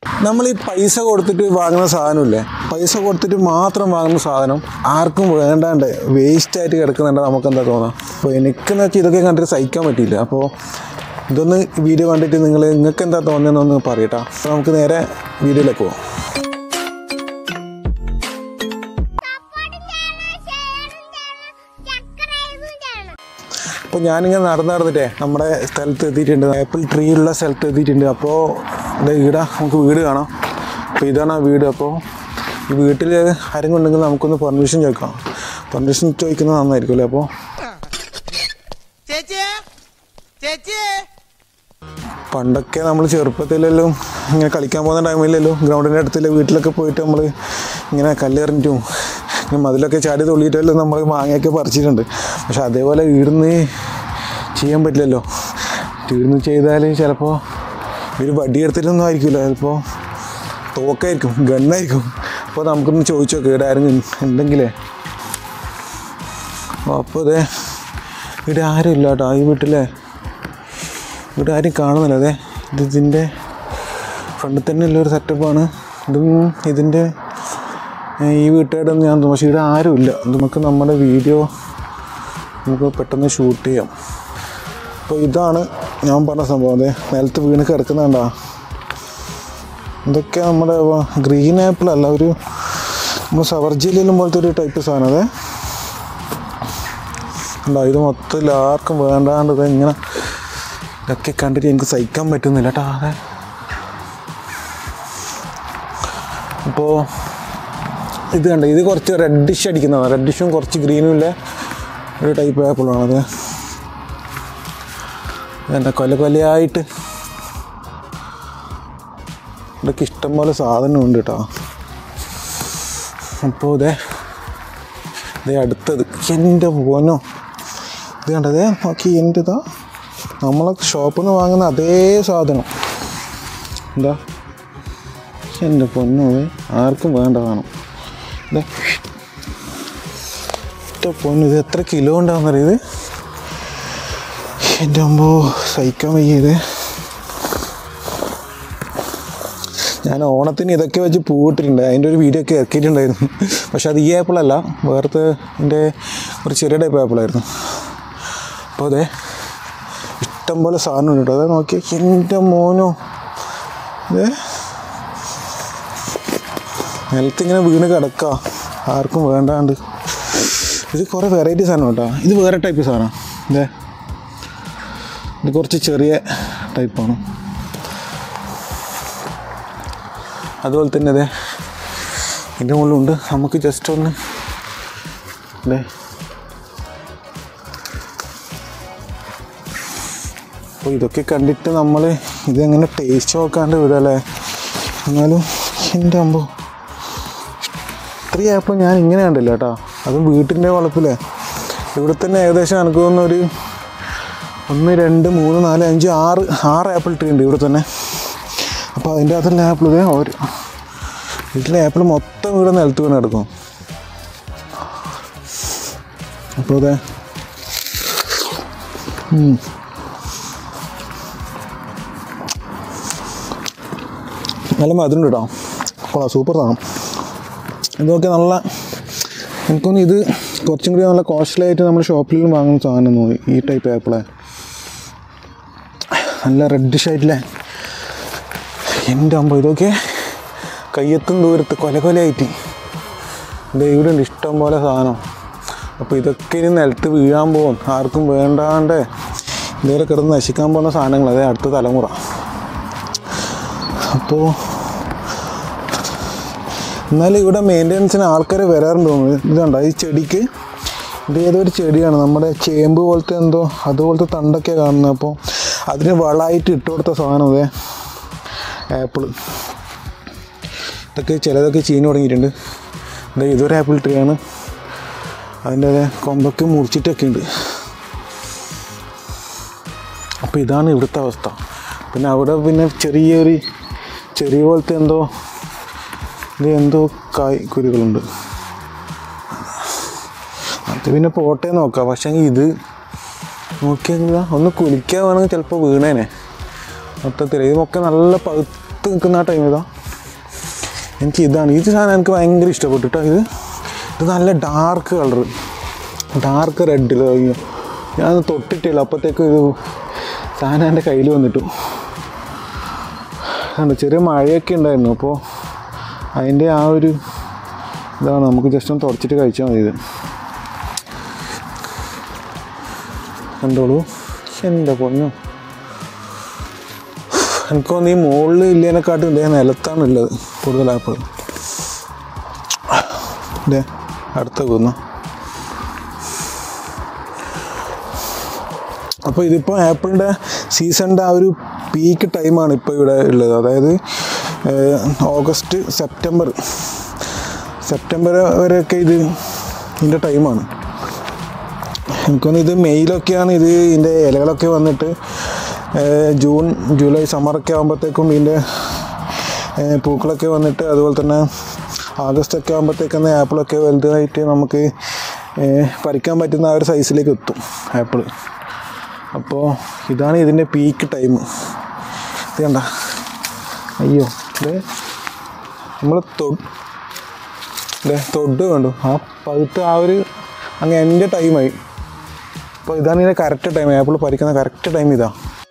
നമ്മൾ ഈ പൈസ കൊടുത്തിട്ട് വാങ്ങുന്ന സാധനമില്ലേ പൈസ കൊടുത്തിട്ട് മാത്രം വാങ്ങുന്ന സാധനം ആർക്കും വേണ്ടാണ്ട് വേസ്റ്റ് ആയിട്ട് കിടക്കുന്നുണ്ട് നമുക്ക് എന്താ തോന്നാം അപ്പോൾ എനിക്കെന്ന് വെച്ചാൽ ഇതൊക്കെ കണ്ടിട്ട് സഹിക്കാൻ പറ്റിയില്ല അപ്പോൾ ഇതൊന്ന് വീഡിയോ കണ്ടിട്ട് നിങ്ങൾ നിങ്ങൾക്ക് എന്താ തോന്നുന്നതെന്നൊന്ന് പറയട്ടോ അപ്പോൾ നമുക്ക് നേരെ വീഡിയോയിലേക്ക് പോകാം അപ്പോൾ ഞാനിങ്ങനെ നടന്ന് നടന്നിട്ടേ നമ്മുടെ സ്ഥലത്ത് എത്തിയിട്ടുണ്ട് ആപ്പിൾ ട്രീ ഉള്ള സ്ഥലത്ത് എത്തിയിട്ടുണ്ട് അപ്പോൾ ഇത് ഈടാ നമുക്ക് വീട് കാണാം അപ്പോൾ ഇതാണ് ആ വീട് അപ്പോൾ ഈ വീട്ടിൽ ആരെങ്കിലും ഉണ്ടെങ്കിൽ നമുക്കൊന്ന് പെർമിഷൻ ചോദിക്കാം പെർമിഷൻ ചോദിക്കുന്നത് നന്നായിരിക്കും അല്ലേ അപ്പോൾ ചേച്ചിയെ ചേച്ചിയെ പണ്ടൊക്കെ നമ്മൾ ചെറുപ്പത്തിലെല്ലാം ഇങ്ങനെ കളിക്കാൻ പോകുന്ന ടൈമിലല്ലോ ഗ്രൗണ്ടിൻ്റെ അടുത്തുള്ള വീട്ടിലൊക്കെ പോയിട്ട് നമ്മൾ ഇങ്ങനെ കല്ലെറിഞ്ഞിട്ടും ഇങ്ങനെ മതിലൊക്കെ ചാടി തൊള്ളിയിട്ടെല്ലാം നമ്മൾ മാങ്ങയൊക്കെ പറിച്ചിട്ടുണ്ട് പക്ഷെ അതേപോലെ ഈടുന്ന് ചെയ്യാൻ പറ്റില്ലല്ലോ ഈടുന്ന് ചെയ്താൽ ചിലപ്പോൾ ഒരു വടി എടുത്തിട്ടൊന്നും ആയിരിക്കില്ല ചിലപ്പോൾ തോക്കായിരിക്കും ഗണ്ണായിരിക്കും അപ്പോൾ നമുക്കൊന്ന് ചോദിച്ചു നോക്കാം ഇവിടെ ആരെങ്കിലും ഉണ്ടെങ്കിലേ അപ്പോൾ അതെ ഇവിടെ ആരും ഇല്ല കേട്ടോ ഈ വീട്ടിലെ ഇവിടെ ആരും കാണുന്നില്ല അതെ ഇത് ഇതിൻ്റെ ഫ്രണ്ടിൽ തന്നെ ഉള്ളൊരു സെറ്റപ്പാണ് ഇതും ഇതിൻ്റെ ഏ, ഈ വീട്ടുകാരുടെ ഒന്നും ഞാൻ തോന്നുന്നു പക്ഷേ ഇവിടെ ആരുമില്ല നമുക്ക് നമ്മുടെ വീഡിയോ നമുക്ക് പെട്ടെന്ന് ഷൂട്ട് ചെയ്യാം അപ്പോൾ ഇതാണ് ഞാൻ പറഞ്ഞ സംഭവം അതെ നിലത്ത് വീണ് കിടക്കുന്നുണ്ടാ ഇതൊക്കെ നമ്മുടെ ഗ്രീൻ ആപ്പിൾ അല്ല ഒരു നമ്മൾ സവർജിയിലും പോലത്തെ ഒരു ടൈപ്പ് സാധനം അതെ ഉണ്ടോ ഇത് മൊത്തത്തിൽ ആർക്കും വേണ്ടാണ്ട് ഇത് ഇങ്ങനെ ഇതൊക്കെ കണ്ടിട്ട് എനിക്ക് സഹിക്കാൻ പറ്റുന്നില്ല കേട്ടോ അതെ അപ്പോൾ ഇത് കണ്ട ഇത് കുറച്ച് റെഡിഷ് അടിക്കുന്നതാണ് റെഡിഷും കുറച്ച് ഗ്രീനും ഇല്ല ഒരു ടൈപ്പ് ആപ്പിളാണത് എന്താ കൊല കൊലയായിട്ട് ഇതൊക്കെ ഇഷ്ടംപോലെ സാധനമുണ്ട് കേട്ടോ അപ്പോൾ ഇതേ ഇതേ അടുത്തത് എൻ്റെ പോനോ ഇത് കണ്ടതേ നോക്കി എൻ്റെ ഇതാ നമ്മളെ ഷോപ്പിൽ നിന്ന് വാങ്ങുന്ന അതേ സാധനം എന്താ എൻ്റെ പൊന്നു ഇത് ആർക്കും വേണ്ടതാണ് ഇതാ എൻ്റെ പൊന്നു ഇത് എത്ര കിലോ ഉണ്ടാകുന്നറിയത് എൻ്റെ അമ്പോ സഹിക്കാൻ വയ്യ ഇത് ഞാൻ ഓണത്തിന് ഇതൊക്കെ വെച്ച് പൂവിട്ടിട്ടുണ്ട് അതിൻ്റെ ഒരു വീഡിയോ ഒക്കെ ഇറക്കിയിട്ടുണ്ടായിരുന്നു പക്ഷെ അത് ഈ ആപ്പിളല്ല വേറത്തെ എൻ്റെ ഒരു ചെറിയ ടൈപ്പ് ആപ്പിളായിരുന്നു അപ്പോൾ അതെ ഇഷ്ടം പോലെ സാധനം ഉണ്ട് കേട്ടോ അതെ നോക്കി എൻ്റെ മോനോ അതെ നിലത്ത് ഇങ്ങനെ വീണ് കിടക്കുക ആർക്കും വേണ്ടാണ്ട് ഇത് കുറേ വെറൈറ്റി സാധനം കേട്ടോ ഇത് വേറെ ടൈപ്പ് സാധനം അതെ ഇത് കുറച്ച് ചെറിയ ടൈപ്പാണ് അതുപോലെ തന്നെ അതെ ഇതിൻ്റെ മുകളിലുണ്ട് നമുക്ക് ജസ്റ്റ് ഒന്ന് അതെ അപ്പോൾ ഇതൊക്കെ കണ്ടിട്ട് നമ്മൾ ഇതെങ്ങനെ ടേസ്റ്റ് നോക്കാണ്ട് വിടല്ലേ എന്നാലും എൻ്റെ അമ്പോ ഇത്രയും ആപ്പിൾ ഞാൻ ഇങ്ങനെ കണ്ടില്ല കേട്ടോ അതും വീട്ടിൻ്റെ വളപ്പില്ലേ ഇവിടെ തന്നെ ഏകദേശം എനിക്ക് തോന്നുന്ന ഒരു ഒന്ന് രണ്ട് മൂന്ന് നാല് അഞ്ച് ആറ് ആറ് ആപ്പിൾ ട്രീ ഉണ്ട് ഇവിടെ തന്നെ അപ്പോൾ അതിൻ്റെ അകത്തുള്ള ആപ്പിൾ ഇതേ ഒരു വീട്ടിലെ ആപ്പിൾ മൊത്തം ഇവിടെ നിലത്ത് വീണ് കിടക്കും അപ്പോൾ അതെ ഉം. നല്ല മധുരം കേട്ടോ കൊള്ളാം സൂപ്പർ സാധനം ഇതൊക്കെ നല്ല എനിക്കൊന്ന് ഇത് കുറച്ചും കൂടി നല്ല കോസ്റ്റ്ലി ആയിട്ട് നമ്മൾ ഷോപ്പിൽ നിന്ന് വാങ്ങുന്ന സാധനം തോന്നി ഈ ടൈപ്പ് ആപ്പിളെ നല്ല റെഡിഷ് ആയിട്ടില്ലേ എൻ്റെ അമ്പ ഇതൊക്കെ കയ്യെത്തും ദൂരത്ത് കൊല കൊലയായിട്ട് ഇത് ഇവിടെ ഉണ്ട് ഇഷ്ടം പോലെ സാധനം അപ്പോൾ ഇതൊക്കെ ഇനി നിലത്ത് വീഴാൻ പോകും ആർക്കും വേണ്ടാണ്ട് ഇതുവരെ കിടന്ന് നശിക്കാൻ പോകുന്ന സാധനങ്ങൾ അതേ അടുത്ത തലമുറ അപ്പോൾ എന്നാലും ഇവിടെ മെയിൻ്റെനൻസിന് ആൾക്കാർ വരാറുണ്ട് തോന്നുന്നു ഇതുണ്ടോ ഈ ചെടിക്ക് ഇത് ഏതൊരു ചെടിയാണ് നമ്മുടെ ചേമ്പ് പോലത്തെ എന്തോ അതുപോലത്തെ തണ്ടൊക്കെ കാണുന്നത് അപ്പോൾ അതിന് വളമായിട്ട് ഇട്ട് കൊടുത്ത സാധനം അതെ ആപ്പിൾ ഇതൊക്കെ ചിലതൊക്കെ ചീഞ്ഞ് തുടങ്ങിയിട്ടുണ്ട് ഇത് ഇതൊരു ആപ്പിൾ ട്രീ ആണ് അതിൻ്റെ അതെ കൊമ്പൊക്കെ മുറിച്ചിട്ടൊക്കെ ഉണ്ട് അപ്പോൾ ഇതാണ് ഇവിടുത്തെ അവസ്ഥ പിന്നെ അവിടെ പിന്നെ ചെറിയൊരു ചെറിയ പോലത്തെ എന്തോ ഇത് എന്തോ കായ് കുരുകളുണ്ട് അത് പിന്നെ പോട്ടെ നോക്കാം പക്ഷേ ഇത് നോക്കിയാൽ ഒന്ന് കുലിക്കാൻ വേണമെങ്കിൽ ചിലപ്പോൾ വീണേനെ മൊത്തത്തിൽ ഇതൊക്കെ നല്ല പഴുത്ത് നിൽക്കുന്ന ആ ടൈം ഇതാ എനിക്ക് ഇതാണ് ഇത് സാധനം എനിക്ക് ഭയങ്കര ഇഷ്ടപ്പെട്ടു കേട്ടോ ഇത് ഇത് നല്ല ഡാർക്ക് കളർ ഡാർക്ക് റെഡിൽ അയ്യോ ഞാൻ തൊട്ടിട്ടില്ല അപ്പോഴത്തേക്കും ഇത് സാധനം എൻ്റെ കയ്യിൽ വന്നിട്ടു കണ്ടോ ചെറിയ മഴയൊക്കെ ഉണ്ടായിരുന്നു അപ്പോൾ അതിൻ്റെ ആ ഒരു ഇതാണ് നമുക്ക് ജസ്റ്റ് ഒന്ന് തുടച്ചിട്ട് കഴിച്ചാൽ മതി ഇത് കണ്ടോളൂ എൻ്റെ പൊന്നു എനിക്ക് തോന്നുന്നു ഈ മുകളിൽ ഇല്ലേനെക്കാട്ടും ഇതേ നിലത്താണ് ഉള്ളത് കൂടുതൽ ആപ്പിൾ ഇതേ അടുത്ത കുന്നു അപ്പോൾ ഇതിപ്പോൾ ആപ്പിളിൻ്റെ സീസണിൻ്റെ ആ ഒരു പീക്ക് ടൈമാണ് ഇപ്പോൾ ഇവിടെ ഉള്ളത് അതായത് ഏഹ്, ഓഗസ്റ്റ് സെപ്റ്റംബർ സെപ്റ്റംബർ വരെയൊക്കെ ഇത് ഇതിൻ്റെ ടൈമാണ് എനിക്കൊന്ന് ഇത് മെയ്യിലൊക്കെയാണ് ഇത് ഇതിൻ്റെ ഇലകളൊക്കെ വന്നിട്ട് ഏഹ്, ജൂൺ ജൂലൈ സമ്മറൊക്കെ ആകുമ്പോഴത്തേക്കും ഇതിൻ്റെ ഏഹ്, പൂക്കളൊക്കെ വന്നിട്ട് അതുപോലെ തന്നെ ആഗസ്റ്റ് ഒക്കെ ആകുമ്പോഴത്തേക്കാണ് ആപ്പിളൊക്കെ വലുതായിട്ട് നമുക്ക് ഏഹ്, പറിക്കാൻ പറ്റുന്ന ആ ഒരു സൈസിലേക്ക് എത്തും ആപ്പിൾ അപ്പോൾ ഇതാണ് ഇതിൻ്റെ പീക്ക് ടൈം ഇത് കണ്ട അയ്യോ ഇത് നമ്മൾ തൊട്ട് ദേ തൊട്ട് കണ്ടു ആ പഴുത്ത് ആ ഒരു അങ്ങ് എൻ്റെ ടൈമായി അപ്പോൾ ഇതാണ് ഇതിൻ്റെ കറക്റ്റ് ടൈം ആപ്പിൾ പറിക്കുന്ന കറക്റ്റ് ടൈം ഇതാ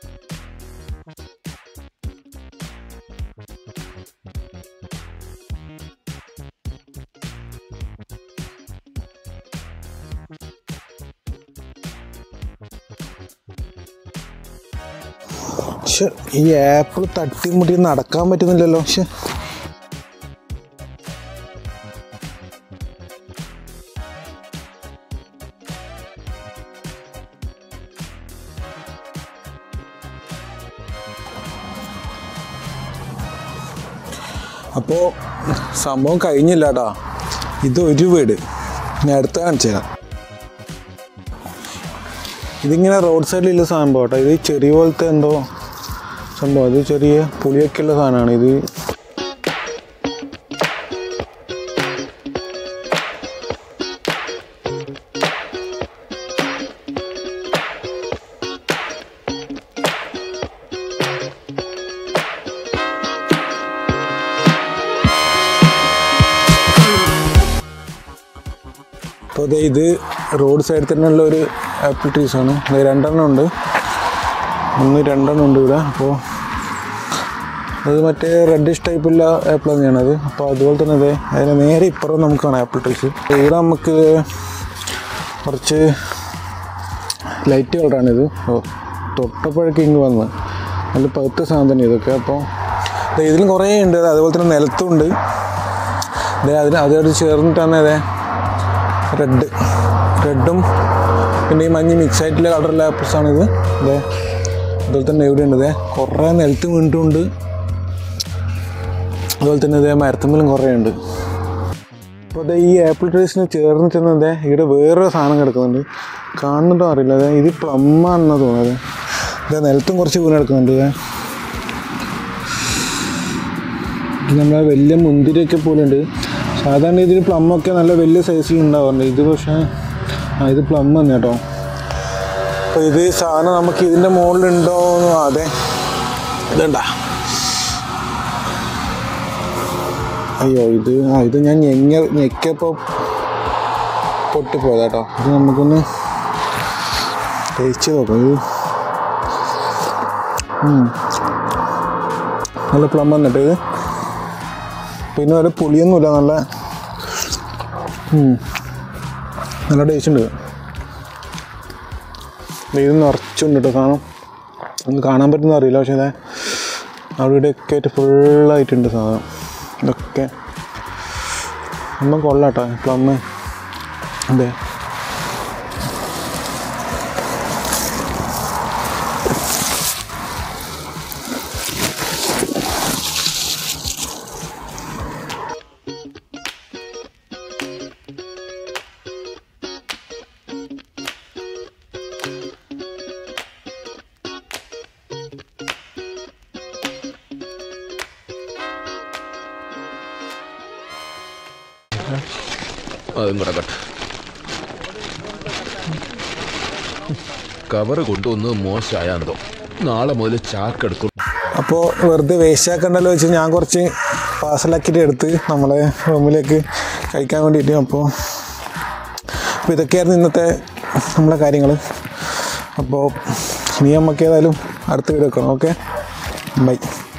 പക്ഷെ ഈ ആപ്പിൾ തട്ടിമുട്ടി നടക്കാൻ പറ്റുന്നില്ലല്ലോ പക്ഷെ അപ്പോൾ സംഭവം കഴിഞ്ഞില്ല കേട്ടോ ഇത് ഒരു വീട് ഞാൻ അടുത്ത കാണിച്ചു തരാം ഇതിങ്ങനെ റോഡ് സൈഡിലുള്ള സംഭവം കേട്ടോ ഇത് ചെറിയ പോലത്തെ എന്തോ സംഭവം ഇത് ചെറിയ പുളിയൊക്കെ ഉള്ള സാധനമാണ് ഇത് അപ്പോൾ ദേ ഇത് റോഡ് സൈഡിൽ തന്നെയുള്ള ഒരു ആപ്പിൾ ട്രീസ് ആണ് ഇത് രണ്ടെണ്ണം ഉണ്ട് ഒന്ന് രണ്ടെണ്ണം ഉണ്ട് ഇവിടെ അപ്പോൾ അത് മറ്റേ റെഡിഷ് ടൈപ്പുള്ള ആപ്പിൾ തന്നെയാണ് അത് അപ്പോൾ അതുപോലെ തന്നെ അതെ അതിന് നേരെ ഇപ്പുറം നമുക്ക് കാണാം ആപ്പിൾ ട്രീസ് ഇവിടെ നമുക്ക് കുറച്ച് ലൈറ്റ് കളറാണിത് ഓ തൊട്ടപ്പോഴേക്ക് ഇങ്ങ് വന്ന് നല്ല പഴുത്ത സാധനം തന്നെ ഇതൊക്കെ അപ്പോൾ ദേ ഇതിലും കുറേ ഉണ്ട് അതുപോലെ തന്നെ നിലത്തും ഉണ്ട് ദേ അതിന് അതോട് ചേർന്നിട്ടാണ് അതെ റെഡ് റെഡും പിന്നെ ഈ മഞ്ഞ് മിക്സ് ആയിട്ടുള്ള കളറുള്ള ആപ്പിൾസ് ആണ് ഇത് ഇതേ അതുപോലെ തന്നെ ഇവിടെ ഉണ്ട് ഇതേ കുറേ നിലത്ത് വീണിട്ടുണ്ട് അതുപോലെ തന്നെ ഇതേ മരത്തുമ്പിലും കുറേ ഉണ്ട് അപ്പോൾ അതെ ഈ ആപ്പിൾ ട്രീസിന് ചേർന്ന് ചെന്നതേ ഇവിടെ വേറൊരു സാധനം കിടക്കുന്നുണ്ട് കാണുന്നുണ്ടോ അറിയില്ല അതെ ഇത് പ്ലമ്മാണെന്നാണ് തോന്നുന്നത് ഇതേ നിലത്തും കുറച്ച് വീണ് കിടക്കുന്നുണ്ട് ഇതേ ഇത് നമ്മളെ വലിയ മുന്തിരിയൊക്കെ പോലെ ഉണ്ട് സാധാരണ ഇതിൽ പ്ലമ്മൊക്കെ നല്ല വലിയ സൈസിൽ ഉണ്ടാവാറുണ്ട് ഇത് പക്ഷേ ആ ഇത് പ്ലം തന്നെ കേട്ടോ അപ്പോൾ ഇത് സാധനം നമുക്ക് ഇതിൻ്റെ മുകളിലുണ്ടോ എന്ന് അതെ ഇതണ്ട അയ്യോ ഇത് ആ ഇത് ഞാൻ ഞെങ്ങ ഞെക്കിയപ്പോൾ പൊട്ടിപ്പോയതാ കേട്ടോ ഇത് നമുക്കൊന്ന് തേച്ച് നോക്കാം ഇത് ഉം. നല്ല പ്ലം വന്നിട്ട് ഇത് പിന്നെ ഒരു പുളിയൊന്നുമില്ല നല്ല ഉം. നല്ല ടേസ്റ്റ് ഉണ്ട് ദേ ഇത് നിറച്ചുണ്ട് കേട്ടോ സാധനം ഒന്ന് കാണാൻ പറ്റുന്ന അറിയില്ല പക്ഷേ അതെ അവിടെ ഇവിടെയൊക്കെ ആയിട്ട് ഫുള്ളായിട്ടുണ്ട് സാധനം ഇതൊക്കെ ഒന്നും കൊള്ളാട്ടോ പ്ലമ്മ് അതെ അതും കൂടെ കട്ട് കവറ് കൊണ്ടുവന്ന് മോശമായാന്തോ നാളെ മുതൽ ചാക്കെടുക്കും അപ്പോൾ വെറുതെ വേസ്റ്റ് ആക്കണ്ടല്ലോ വെച്ച് ഞാൻ കുറച്ച് പാർസലാക്കിയിട്ട് എടുത്ത് നമ്മളെ റൂമിലേക്ക് കഴിക്കാൻ വേണ്ടിയിട്ട് അപ്പോൾ അപ്പോൾ ഇതൊക്കെയായിരുന്നു ഇന്നത്തെ നമ്മളെ കാര്യങ്ങൾ അപ്പോൾ ഇനി നമുക്ക് ഏതായാലും അടുത്ത വീഡിയോ വെക്കണം ഓക്കെ ബൈ